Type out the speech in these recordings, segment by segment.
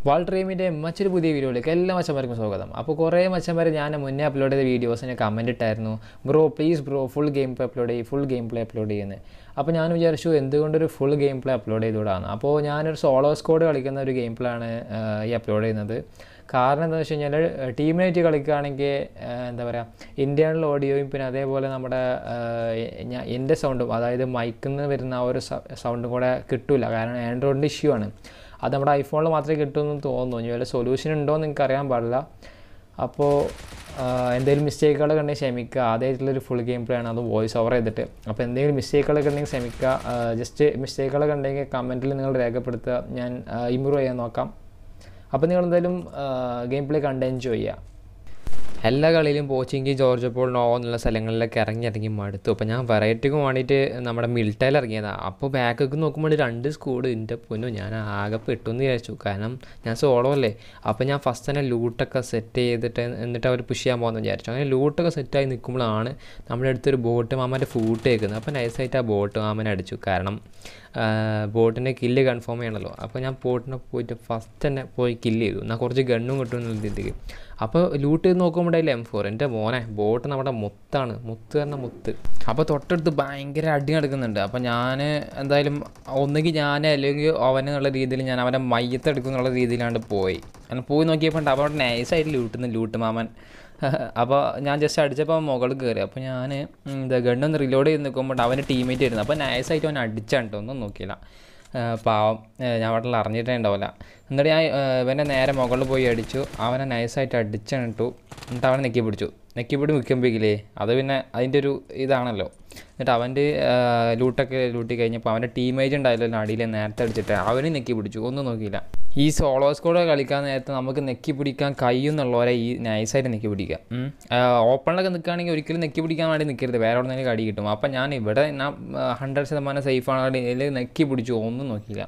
വാൾ ഡ്രീമിൻ്റെ മറ്റൊരു പുതിയ വീഡിയോയിലേക്ക് എല്ലാ മച്ചന്മാർക്കും സ്വാഗതം അപ്പോൾ കുറേ മച്ചന്മാർ ഞാൻ മുന്നേ അപ്ലോഡ് ചെയ്ത വീഡിയോസിന് കമൻറ്റ് ഇട്ടായിരുന്നു bro please bro full game play upload ചെയ്യും ഫുൾ ഗെയിം പ്ലേ അപ്ലോഡ് ചെയ്യുന്നത് അപ്പോൾ ഞാൻ വിചാരിച്ചു എന്തുകൊണ്ടൊരു ഫുൾ ഗെയിം പ്ലേ അപ്ലോഡ് ചെയ്തുകൂടാണ് അപ്പോൾ ഞാനൊരു സോളോ സ്കോഡ് കളിക്കുന്ന ഒരു ഗെയിം പ്ലേ ആണ് ആ, ഈ അപ്ലോഡ് ചെയ്യുന്നത് കാരണം എന്താണെന്ന് വെച്ച് കഴിഞ്ഞാൽ ടീമിനായിട്ട് കളിക്കുകയാണെങ്കിൽ എന്താ പറയുക ഇൻറ്റേണൽ ഓഡിയോയും പിന്നെ അതേപോലെ നമ്മുടെ ആ, ഞാ- എൻ്റെ സൗണ്ടും അതായത് മൈക്കിൽ നിന്ന് വരുന്ന ആ ഒരു സൗണ്ടും കൂടെ കിട്ടില്ല കാരണം ആൻഡ്രോയിഡിൻ്റെ ഇഷ്യൂ ആണ് അത് നമ്മുടെ ഐഫോണിൽ മാത്രമേ കിട്ടുമെന്ന് തോന്നുന്നു ഇനി വല്ല സൊല്യൂഷൻ ഉണ്ടോ എന്ന് എനിക്ക് അറിയാൻ പാടില്ല അപ്പോൾ എന്തെങ്കിലും മിസ്റ്റേക്കുകളൊക്കെ ഉണ്ടെങ്കിൽ ക്ഷമിക്കുക ആദ്യമായിട്ടുള്ളൊരു ഫുൾ ഗെയിം പ്ലേ ആണ് അത് വോയിസ് ഓവർ ചെയ്തിട്ട് അപ്പോൾ എന്തെങ്കിലും മിസ്റ്റേക്കുകളൊക്കെ ഉണ്ടെങ്കിൽ ക്ഷമിക്കുക ജസ്റ്റ് മിസ്റ്റേക്കുകളൊക്കെ ഉണ്ടെങ്കിൽ കമൻറ്റിൽ നിങ്ങൾ രേഖപ്പെടുത്തുക ഞാൻ ഇമ്പ്രൂവ് ചെയ്യാൻ നോക്കാം അപ്പോൾ നിങ്ങൾ എന്തായാലും ഗെയിം പ്ലേ കണ്ട് എൻജോയ് ചെയ്യുക എല്ലാ കളിയിലും പോച്ചിങ്കി ജോർജ് പോൾ നോവോ എന്നുള്ള സ്ഥലങ്ങളിലൊക്കെ ഇറങ്ങി ഇറങ്ങി മടുത്തു അപ്പോൾ ഞാൻ വെറൈറ്റിക്ക് വേണ്ടിയിട്ട് നമ്മുടെ മിൽട്ടയിൽ ഇറങ്ങിയതാണ് അപ്പോൾ ബാക്കൊക്കെ നോക്കുമ്പോൾ രണ്ട് സ്കൂഡ് എൻ്റെ പൊന്നു ഞാൻ ആകെ പെട്ടു എന്ന് വിചാരിച്ചു കാരണം ഞാൻ സോളോ അല്ലേ അപ്പോൾ ഞാൻ ഫസ്റ്റ് തന്നെ ലൂട്ടൊക്കെ സെറ്റ് ചെയ്തിട്ട് എന്നിട്ട് അവർ പുഷ് ചെയ്യാൻ പോകുമെന്ന് വിചാരിച്ചു അങ്ങനെ ലൂട്ടൊക്കെ സെറ്റായി നിൽക്കുമ്പോഴാണ് നമ്മുടെ അടുത്തൊരു ബോട്ട് മാമൻ്റെ ഫൂട്ട് കേൾക്കുന്നത് അപ്പോൾ നൈസായിട്ട് ആ ബോട്ട് മാമനെ അടിച്ചു കാരണം ബോട്ടിൻ്റെ കില്ല് കൺഫേം ചെയ്യണമല്ലോ അപ്പോൾ ഞാൻ ബോട്ടിനെ പോയിട്ട് ഫസ്റ്റ് തന്നെ പോയി കില്ല് ചെയ്തു എന്നാൽ കുറച്ച് ഗണ്ണും കിട്ടും എന്നുള്ള രീതിക്ക് അപ്പോൾ ലൂട്ട് ചെയ്ത് നോക്കുമ്പോൾ എം ഫോർ എൻ്റെ മോനെ ബോട്ട് നമ്മുടെ മുത്താണ് മുത്ത് പറഞ്ഞ മുത്ത് അപ്പോൾ തൊട്ടടുത്ത് ഭയങ്കര അടി നടക്കുന്നുണ്ട് അപ്പോൾ ഞാൻ എന്തായാലും ഒന്നുകിൽ ഞാൻ അല്ലെങ്കിൽ അവൻ എന്നുള്ള രീതിയിൽ ഞാൻ അവൻ്റെ മയ്യത്തെടുക്കും എന്നുള്ള രീതിയിലാണ് പോയി അങ്ങനെ പോയി നോക്കിയപ്പോൾ ഉണ്ട് അവിടെ നൈസായിട്ട് ലൂട്ടുന്നു ലൂട്ട് മാമൻ അപ്പോൾ ഞാൻ ജസ്റ്റ് അടിച്ചപ്പോൾ അവൻ മുകളിൽ കയറി അപ്പോൾ ഞാൻ എന്താ ഗണ്ണൊന്ന് റിലോഡ് ചെയ്ത് നിൽക്കുമ്പോൾ അവൻ്റെ ടീമേറ്റ് ആയിരുന്നു അപ്പോൾ നൈസായിട്ട് അവൻ അടിച്ചാണ് കേട്ടോ ഒന്നും നോക്കിയില്ല ആ, പാവം ആ, ഞാൻ അവിടെ അറിഞ്ഞിട്ടേ ഉണ്ടാവില്ല എന്നിട്ട് ഞാൻ ആ, ഇവൻ്റെ നേരെ മുകളിൽ പോയി അടിച്ചു അവനെ നൈസായിട്ട് അടിച്ചിട്ടു എന്നിട്ട് അവനെ നെക്കി പിടിച്ചു നെക്കി പിടി നിൽക്കുമ്പോഴേക്കില്ലേ അത് പിന്നെ അതിൻ്റെ ഒരു ഇതാണല്ലോ എന്നിട്ട് അവൻ്റെ ലൂട്ടൊക്കെ ലൂട്ടി കഴിഞ്ഞപ്പോൾ അവൻ്റെ ടീമേജ് ഉണ്ടായല്ലോ അടിയിൽ നേരത്തെ അടിച്ചിട്ട് അവനെ നെക്കി പിടിച്ചു ഒന്നും നോക്കിയില്ല ഈ സോളോ സ്കോഡ് കളിക്കാൻ നേരത്ത് നമുക്ക് നെക്കി പിടിക്കാൻ കഴിയുന്നുള്ളവരെ ഈ നൈസായിട്ട് നെക്കി പിടിക്കുക ഓപ്പണിലൊക്കെ നിൽക്കുകയാണെങ്കിൽ ഒരിക്കലും നെക്കി പിടിക്കാൻ വേണ്ടി നിൽക്കരുത് വേറെ എവിടെ നിന്ന് അടി കിട്ടും അപ്പം ഞാൻ ഇവിടെ ഞാൻ ഹൺഡ്രഡ് ശതമാനം സേഫാണ് ഇതിൽ നെക്കി പിടിച്ചു ഒന്നും നോക്കിയില്ല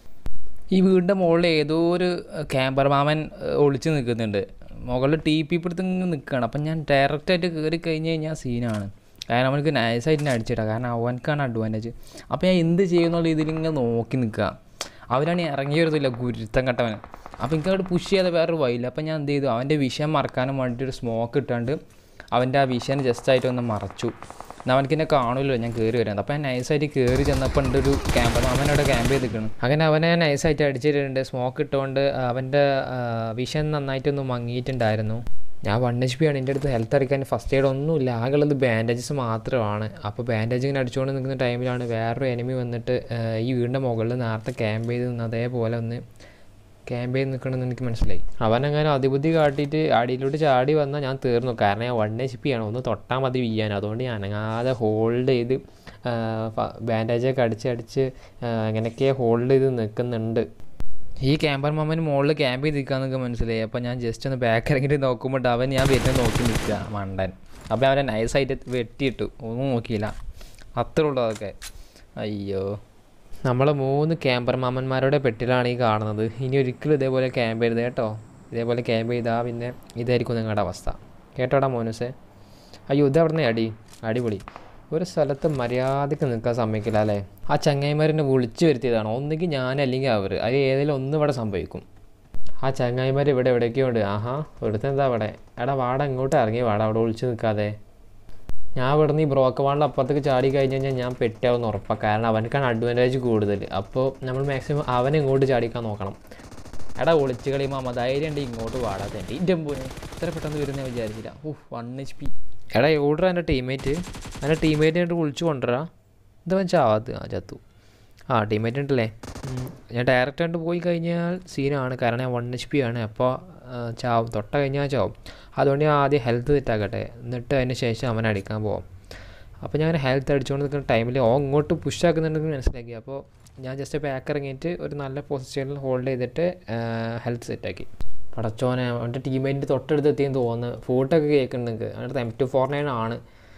ഈ വീടിൻ്റെ മുകളിൽ ഏതോ ഒരു ക്യാമ്പർ മാമൻ ഏഹ്, ഒളിച്ച് നിൽക്കുന്നുണ്ട് മുകളിൽ ടി പി പിടുത്ത് ഇങ്ങനെ നിൽക്കുകയാണ് അപ്പം ഞാൻ ഡയറക്റ്റായിട്ട് കയറി കഴിഞ്ഞ് കഴിഞ്ഞാൽ സീനാണ് കാരണം അവനക്ക് നൈസായിട്ട് അടിച്ചിട്ടാണ് കാരണം അവനക്കാണ് അഡ്വാൻറ്റേജ് അപ്പോൾ ഞാൻ എന്ത് ചെയ്യുന്നുള്ള രീതിയിൽ ഇങ്ങനെ നോക്കി നിൽക്കുക അവനാണ് ഇറങ്ങി വരുന്നില്ല ഗുരുത്തം കെട്ടവൻ അപ്പോൾ എനിക്ക് അങ്ങോട്ട് പുഷ് ചെയ്യാതെ വേറൊരു വഴിയില്ല അപ്പോൾ ഞാൻ എന്ത് ചെയ്തു അവൻ്റെ വിഷയം മറക്കാനും വേണ്ടിയിട്ട് ഒരു സ്മോക്ക് ഇട്ടാണ്ട് അവൻ്റെ ആ വിഷയം ജസ്റ്റ് ആയിട്ട് ഒന്ന് മറച്ചു എന്നാൽ അവനക്ക് എന്നെ കാണുമല്ലോ ഞാൻ കയറി വരുന്നത് അപ്പോൾ ഞാൻ നൈസായിട്ട് കയറി ചെന്നപ്പോൾ ഉണ്ട് ഒരു ക്യാമ്പ് അവനവിടെ ക്യാമ്പ് ചെയ്ത് നിൽക്കണം അങ്ങനെ അവനെ നൈസായിട്ട് അടിച്ചിട്ടുണ്ട് സ്മോക്ക് ഇട്ടുകൊണ്ട് അവൻ്റെ വിഷൻ നന്നായിട്ടൊന്ന് മങ്ങിയിട്ടുണ്ടായിരുന്നു ഞാൻ വൺ എച്ച് പി ആണ് എൻ്റെ അടുത്ത് ഹെൽത്ത് അടിക്കാൻ ഫസ്റ്റ് എയ്ഡ് ഒന്നുമില്ല ആകെയുള്ളത് ബാൻഡേജസ് മാത്രമാണ് അപ്പോൾ ബാൻഡേജ് ഇങ്ങനെ അടിച്ചുകൊണ്ട് നിൽക്കുന്ന ടൈമിലാണ് വേറൊരു എനിമി വന്നിട്ട് ആ, ഈ വീടിൻ്റെ മുകളിൽ നേരത്തെ ക്യാമ്പ് ചെയ്ത് നിന്ന് അതേപോലെ ഒന്ന് ക്യാമ്പ് ചെയ്ത് നിൽക്കണമെന്ന് എനിക്ക് മനസ്സിലായി അവനങ്ങനെ അതിബുദ്ധി കാട്ടിയിട്ട് അടിയിലോട്ട് ചാടി വന്നാൽ ഞാൻ തീർന്നു കാരണം ഞാൻ വൺ എച്ച് പി ആണ് ഒന്ന് തൊട്ടാൽ മതി വീയാൻ അതുകൊണ്ട് ഞാൻ അനങ്ങാതെ ഹോൾഡ് ചെയ്ത് ബാൻഡേജൊക്കെ അടിച്ച് അടിച്ച് ആ, അങ്ങനെയൊക്കെ ഹോൾഡ് ചെയ്ത് നിൽക്കുന്നുണ്ട് ഈ ക്യാമ്പർ മാമന് മുകളിൽ ക്യാമ്പ് ചെയ്ത് നിൽക്കാന്നൊക്കെ മനസ്സിലായി അപ്പോൾ ഞാൻ ജസ്റ്റ് ഒന്ന് ബാക്ക് ഇറങ്ങിയിട്ട് നോക്കുമ്പോൾ അവൻ ഞാൻ വരുന്നത് നോക്കി നിൽക്കുക മണ്ടൻ അപ്പോൾ അവനെ നൈസായിട്ട് വെട്ടിയിട്ടു ഒന്നും നോക്കിയില്ല അത്രേ ഉള്ളൂ അതൊക്കെ അയ്യോ നമ്മൾ മൂന്ന് ക്യാമ്പർ മാമന്മാരുടെ പെട്ടിലാണ് ഈ കാണുന്നത് ഇനി ഒരിക്കലും ഇതേപോലെ ക്യാമ്പ് ചെയ്തത് കേട്ടോ ഇതേപോലെ ക്യാമ്പ് ചെയ്താൽ പിന്നെ ഇതായിരിക്കും നിങ്ങളുടെ അവസ്ഥ കേട്ടോടാ മോനുസേ അയ്യോ ഇത് അവിടെ നിന്ന് അടി അടിപൊളി ഒരു സ്ഥലത്ത് മര്യാദയ്ക്ക് നിൽക്കാൻ സമ്മതിക്കില്ല അല്ലേ ആ ചങ്ങായിമാരെന്നെ വിളിച്ചു വരുത്തിയതാണ് ഒന്നുകിൽ ഞാൻ അല്ലെങ്കിൽ അവർ അത് ഏതെങ്കിലും ഒന്ന് ഇവിടെ സംഭവിക്കും ആ ചങ്ങായിമാർ ഇവിടെ എവിടെയൊക്കെയോ ഉണ്ട് ആഹാ ഇവിടുത്തെ എന്താ അവിടെ എടാ വാട ഇങ്ങോട്ട് ഇറങ്ങി വാട അവിടെ ഒളിച്ച് നിൽക്കാതെ ഞാൻ ഇവിടുന്ന് ഈ ബ്രോക്ക് വാളിൻ്റെ അപ്പുറത്തേക്ക് ചാടി കഴിഞ്ഞ് കഴിഞ്ഞാൽ ഞാൻ പെട്ടാവുന്ന ഉറപ്പാണ് കാരണം അവനക്കാണ് അഡ്വാൻറ്റേജ് കൂടുതൽ അപ്പോൾ നമ്മൾ മാക്സിമം അവനെ ഇങ്ങോട്ട് ചാടിക്കാൻ നോക്കണം എടാ ഒളിച്ച് കളി മാമ ധൈര്യം ഉണ്ട് ഇങ്ങോട്ട് വാടാതെ എൻ്റെ ഇൻ്റെ പോനെ ഇത്ര പെട്ടെന്ന് വരുന്ന വിചാരിച്ചില്ല ഓ വൺ എച്ച് പി എടാ എവിടാ എൻ്റെ ടീമേറ്റ് എൻ്റെ ടീമേറ്റ് ആയിട്ട് വിളിച്ചു കൊണ്ടുവരാ എന്താ ചാവാത്ത് ആ ചത്തു ആ ടീമേറ്റ് ഉണ്ടല്ലേ ഉം. ഞാൻ ഡയറക്റ്റ് ആയിട്ട് പോയി കഴിഞ്ഞാൽ സീനാണ് കാരണം ഞാൻ വൺ എച്ച് പി ആണ് അപ്പോൾ ആ, ചാവും തൊട്ട കഴിഞ്ഞാൽ ചാവും അതുകൊണ്ട് ഞാൻ ആദ്യം ഹെൽത്ത് തെറ്റാക്കട്ടെ എന്നിട്ട് അതിന് ശേഷം അവനെ അടിക്കാൻ പോവാം അപ്പോൾ ഞാൻ ഹെൽത്ത് അടിച്ചുകൊണ്ട് നിൽക്കുന്ന ടൈമിൽ ഓ ഇങ്ങോട്ട് പുഷ് ആക്കുന്നുണ്ടെന്ന് മനസ്സിലാക്കി അപ്പോൾ ഞാൻ ജസ്റ്റ് ബാക്ക് ഇറങ്ങിയിട്ട് ഒരു നല്ല പൊസിഷനിൽ ഹോൾഡ് ചെയ്തിട്ട് ഹെൽത്ത് സെറ്റാക്കി പടച്ചോനെ അവൻ്റെ ടീമേറ്റിൻ്റെ തൊട്ടടുത്ത് എത്തിയെന്ന് തോന്നുന്നു ഫോട്ടോ ഒക്കെ കേൾക്കുന്നുണ്ട് അവൻ്റെ എം ടു ഫോർ നയൻ ആണ്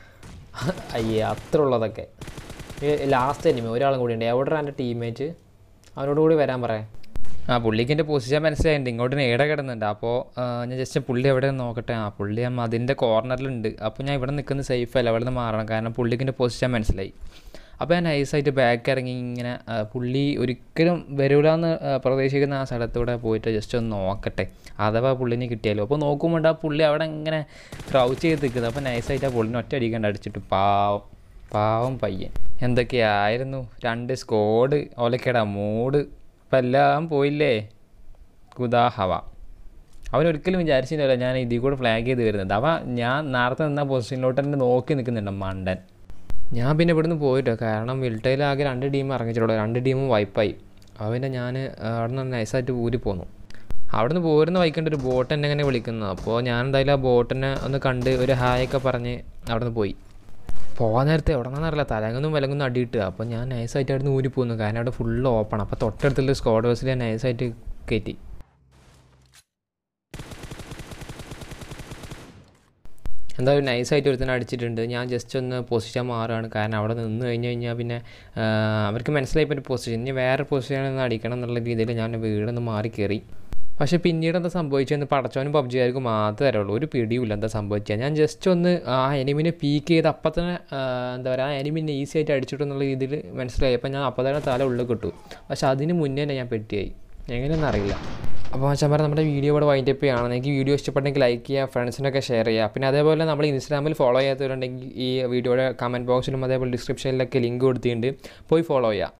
അയ്യേ അത്ര ഉള്ളതൊക്കെ ലാസ്റ്റ് എനിമി ഒരാളും കൂടി ഉണ്ട് എവിടെ എൻ്റെ ടീമേറ്റ് അവനോട് കൂടി വരാൻ പറയാം ആ പുള്ളിക്ക് എൻ്റെ പൊസിഷൻ മനസ്സിലായിട്ടുണ്ട് ഇങ്ങോട്ട് നേട കിടന്നുണ്ട് അപ്പോൾ ഞാൻ ജസ്റ്റ് പുള്ളി എവിടെ നോക്കട്ടെ ആ പുള്ളി അതിൻ്റെ കോർണറിലുണ്ട് അപ്പോൾ ഞാൻ ഇവിടെ നിൽക്കുന്നത് സേഫ് അല്ല അവിടെ നിന്ന് മാറണം കാരണം പുള്ളിക്ക് എൻ്റെ പൊസിഷൻ മനസ്സിലായി അപ്പോൾ ഞാൻ നൈസായിട്ട് ബാക്ക് ഇറങ്ങി ഇങ്ങനെ ആ, പുള്ളി ഒരിക്കലും വരൂലെന്ന് പ്രതീക്ഷിക്കുന്ന ആ സ്ഥലത്തൂടെ പോയിട്ട് ജസ്റ്റ് ഒന്ന് നോക്കട്ടെ അഥവാ പുള്ളിനെ കിട്ടിയാലോ അപ്പോൾ നോക്കുമ്പോൾ ആ പുള്ളി അവിടെ ഇങ്ങനെ ക്രൗച്ച് ചെയ്ത് നിൽക്കുന്നത് അപ്പോൾ നൈസായിട്ട് ആ പുള്ളിനെ ഒറ്റ അടിക്കാണ്ട് അടിച്ചിട്ട് പാവം പാവം പയ്യൻ എന്തൊക്കെയായിരുന്നു രണ്ട് സ്കോഡ് ഒലക്കട മൂഡ് ഇപ്പം എല്ലാം പോയില്ലേ കുദാഹവ അവൻ ഒരിക്കലും വിചാരിച്ചില്ലല്ലോ ഞാൻ ഇതിൽ കൂടെ ഫ്ലാഗ് ചെയ്ത് വരുന്നത് അവ ഞാൻ നേരത്തെ നിന്ന പൊസിഷനിലോട്ട് തന്നെ നോക്കി നിൽക്കുന്നുണ്ട് മണ്ടൻ ഞാൻ പിന്നെ ഇവിടുന്ന് പോയിട്ടോ കാരണം വിൽട്ടയിലാകെ രണ്ട് ടീം ഇറങ്ങിച്ചിട്ടുള്ളൂ രണ്ട് ടീമും വൈപ്പായി അപ്പോൾ പിന്നെ ഞാൻ അവിടെ നിന്ന് നൈസായിട്ട് ഊരി പോന്നു അവിടുന്ന് പോരുന്ന വൈകണ്ട് ഒരു ബോട്ട് എന്നെ ഇങ്ങനെ വിളിക്കുന്നു അപ്പോൾ ഞാൻ എന്തായാലും ആ ബോട്ടിനെ ഒന്ന് കണ്ട് ഒരു ഹായൊക്കെ പറഞ്ഞ് അവിടുന്ന് പോയി പോകാൻ നേരത്തെ എവിടെ നിന്നറിയില്ല തലങ്ങൊന്നും വിലങ്ങൊന്നും അടിയിട്ട് അപ്പോൾ ഞാൻ നൈസായിട്ട് അവിടുന്ന് ഊരി പോകുന്നു കാരണം അവിടെ ഫുള്ള് ഓപ്പൺ അപ്പോൾ തൊട്ടടുത്തുള്ള സ്ക്വാഡ് ബസ്സിൽ ഞാൻ നൈസായിട്ട് കയറ്റി എന്തായാലും നൈസായിട്ട് ഒരുത്തന്നെ അടിച്ചിട്ടുണ്ട് ഞാൻ ജസ്റ്റ് ഒന്ന് പൊസിഷൻ മാറുകയാണ് കാരണം അവിടെ നിന്ന് കഴിഞ്ഞ് കഴിഞ്ഞാൽ പിന്നെ ആ, അവർക്ക് മനസ്സിലായി പറ്റും പൊസിഷൻ ഇനി വേറെ പൊസിഷനിൽ നിന്ന് അടിക്കണം എന്നുള്ള രീതിയിൽ ഞാൻ വീടൊന്ന് മാറി കയറി പക്ഷേ പിന്നീട് എന്താ സംഭവിച്ചതെന്ന് പടച്ചവനും പബ്ജിക്കാർക്ക് മാത്രമേ അറിയുള്ളൂ ഒരു പിടിയുമില്ല എന്താ സംഭവിച്ചത് ഞാൻ ജസ്റ്റ് ഒന്ന് ആ എനിമിനെ പീക്ക് ചെയ്ത് അപ്പം തന്നെ ആ, എന്താ പറയുക ആ എനിമിനെ ഈസി ആയിട്ട് അടിച്ചിട്ടു എന്നുള്ള രീതിയിൽ മനസ്സിലായി അപ്പം ഞാൻ അപ്പം തന്നെ തല ഉള്ളിൽ കിട്ടു പക്ഷേ അതിന് മുന്നേ തന്നെ ഞാൻ പെട്ടിയായി എങ്ങനെയൊന്നും അറിയില്ല അപ്പോൾ വെച്ചാൽ പറഞ്ഞാൽ നമ്മുടെ വീഡിയോ ഇവിടെ വൈൻഡ് അപ്പ് ചെയ്യണം നിങ്ങൾക്ക് വീഡിയോ ഇഷ്ടപ്പെട്ടെങ്കിൽ ലൈക്ക് ചെയ്യുക ഫ്രണ്ട്സിനൊക്കെ ഷെയർ ചെയ്യുക പിന്നെ അതേപോലെ നമ്മൾ ഇൻസ്റ്റാഗ്രാമിൽ ഫോളോ ചെയ്യാത്തവരുണ്ടെങ്കിൽ ഈ വീഡിയോയുടെ കമൻറ്റ് ബോക്സിലും അതേപോലെ ഡിസ്ക്രിപ്ഷനിലൊക്കെ ലിങ്ക് കൊടുത്തിട്ടുണ്ട് പോയി ഫോളോ ചെയ്യുക